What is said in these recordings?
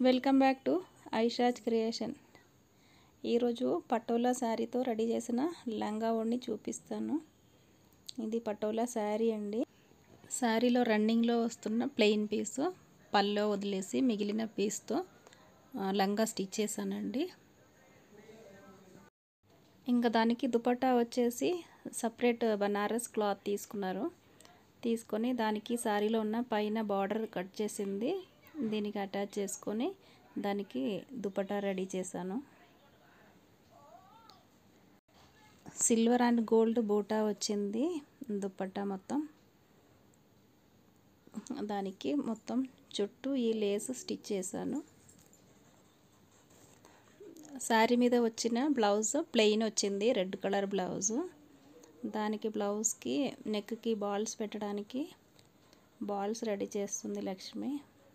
welcome back to Aisha's creation ఈరోజు patola శారీతో ready చేసిన లంగా ఓణి చూపిస్తాను ఇది పటోలా శారీ అండి శారీలో రన్నింగ్లో వస్తున్న ప్లెయిన్ పీస్ పల్లో వదిలేసి మిగిలిన పీస్తో లంగా స్టిచ్ చేశానండి ఇంకా దానికి దుపట్టా వచ్చేసి సపరేట్ బనారస్ క్లాత్ తీసుకున్నారు తీసుకొని దానికి శారీలో ఉన్న పైన బార్డర్ కట్ చేసింది దీనికి అటాచ్ చేసుకొని దానికి దుపట్టా రెడీ చేశాను సిల్వర్ అండ్ గోల్డ్ బూటా వచ్చింది దుపట్టా మొత్తం దానికి మొత్తం చుట్టూ ఈ లేస్ స్టిచ్ చేశాను శారీ మీద వచ్చిన బ్లౌజ్ ప్లెయిన్ వచ్చింది రెడ్ కలర్ బ్లౌజు దానికి బ్లౌజ్కి నెక్కి బాల్స్ పెట్టడానికి బాల్స్ రెడీ చేస్తుంది లక్ష్మి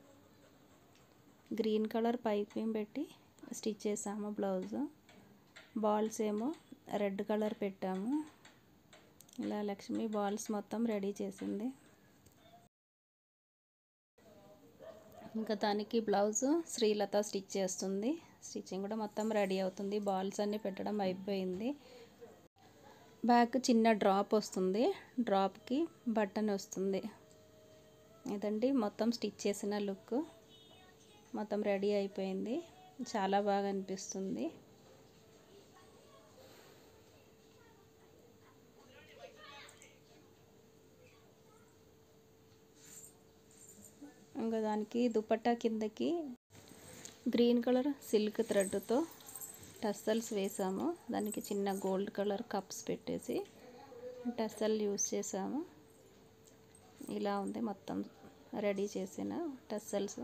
గ్రీన్ కలర్ పైపింగ్ పెట్టి స్టిచ్ చేసాము బ్లౌజ్ బాల్స్ ఏమో రెడ్ కలర్ పెట్టాము ఇలా లక్ష్మి బాల్స్ మొత్తం రెడీ చేసింది ఇంకా దానికి బ్లౌజ్ శ్రీలత స్టిచ్ చేస్తుంది స్టిచ్చింగ్ కూడా మొత్తం రెడీ అవుతుంది బాల్స్ అన్నీ పెట్టడం అయిపోయింది బ్యాక్ చిన్న డ్రాప్ వస్తుంది డ్రాప్కి బటన్ వస్తుంది ఇదండి మొత్తం స్టిచ్ చేసిన లుక్ మొత్తం రెడీ అయిపోయింది చాలా బాగా అనిపిస్తుంది ఇంకా దానికి దుపట్టా కిందకి గ్రీన్ కలర్ సిల్క్ థ్రెడ్తో టస్సల్స్ వేసాము దానికి చిన్న గోల్డ్ కలర్ కప్స్ పెట్టేసి టస్సల్ యూస్ చేసాము ఇలా ఉంది మొత్తం రెడీ చేసిన టస్సల్స్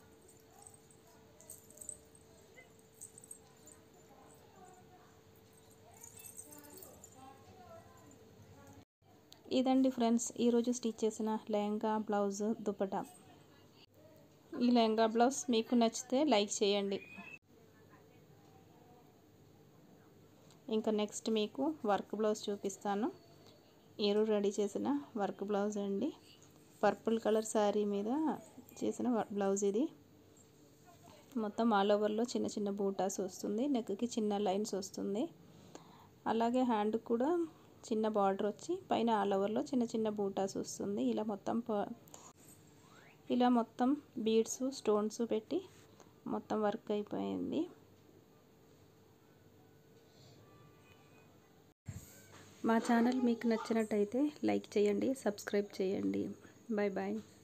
ఇదండి ఫ్రెండ్స్ ఈరోజు స్టిచ్ చేసిన లెహంగా బ్లౌజ్ దుపటా ఈ లెహంగా బ్లౌజ్ మీకు నచ్చితే లైక్ చేయండి ఇంకా నెక్స్ట్ మీకు వర్క్ బ్లౌజ్ చూపిస్తాను ఈరోజు రెడీ చేసిన వర్క్ బ్లౌజ్ అండి పర్పుల్ కలర్ శారీ మీద చేసిన బ్లౌజ్ ఇది మొత్తం ఆల్ ఓవర్లో చిన్న చిన్న బూటాస్ వస్తుంది నెక్కి చిన్న లైన్స్ వస్తుంది అలాగే హ్యాండ్ కూడా చిన్న బార్డర్ వచ్చి పైన ఆల్ ఓవర్లో చిన్న చిన్న బూటాస్ వస్తుంది ఇలా మొత్తం ఇలా మొత్తం బీడ్స్ స్టోన్స్ పెట్టి మొత్తం వర్క్ అయిపోయింది మా ఛానల్ మీకు నచ్చినట్టయితే లైక్ చేయండి సబ్స్క్రైబ్ చేయండి బాయ్ బాయ్